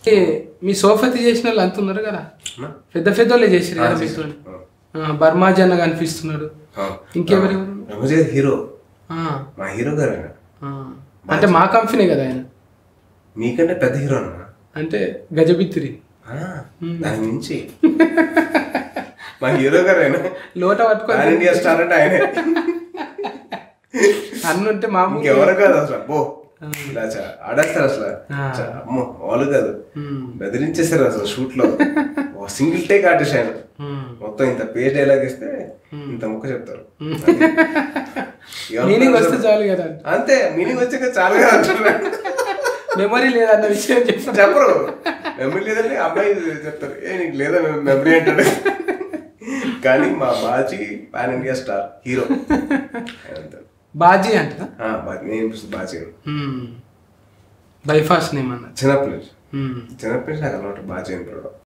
ఏ, మీ సోఫతి చేసిన వాళ్ళు అంత ఉన్నారు కదా అన్నా? పెద్ద పెద్ద వాళ్ళే చేసారు కదా మీతో ఆ. బర్మాజీ అన్న కనిపిస్తున్నాడు ఆ. ఇంకెవరెవరు రమజీత్ హీరో ఆ, మా హీరో గారు ఆయన ఆ. అంటే మా కంపెనీ కదా ఆయన మీకంటే పెద్ద హీరో అన్న అంటే గజబిత్తిరి ఆ, దాని మించి మా హీరో గారు ఆయన లోట పట్టుకొని పాన్ ఇండియా స్టార్ అంటే ఆయనే అన్న ఉంటే మామూలు ఇంకెవరు కాదు అసలు అబ్బో ఇలా చా- ఆడేస్తారు అసలు ఆ. చా- అమ్మో వాళ్ళు కాదు ఉమ్, బెదిరించేస్తారు అసలు షూట్ లో సింగిల్ టేక్ ఆర్టిస్ట్ ఆయన ఉమ్. మొత్తం ఇంత పేజ్ డైలాగ్ ఇస్తే ఇంత ముక్క చెప్తారు ఎవరు మీనింగ్ అసలు- వస్తే చాలు కదా అంతే మీనింగ్ వచ్చాక చాలా కదా అంటున్నారు మెమరీ లేదన్న విషయం చెప్తాను చెప్పరు మెమరీ లేదండి అబ్బాయి చెప్తారు ఏ నీకు లేదా మెమరీ అంటాడు కానీ మా Baji pan India star hero అంటారు బాజీ అంట ఆ, బా- నేను బాజీ బైఫాస్ట్ నేమ్ అన్న చిన్నప్పటి నుంచి ఉమ్. చిన్నప్పటి నుంచి నాకు అలవాటు బాజీ అని పిలవడం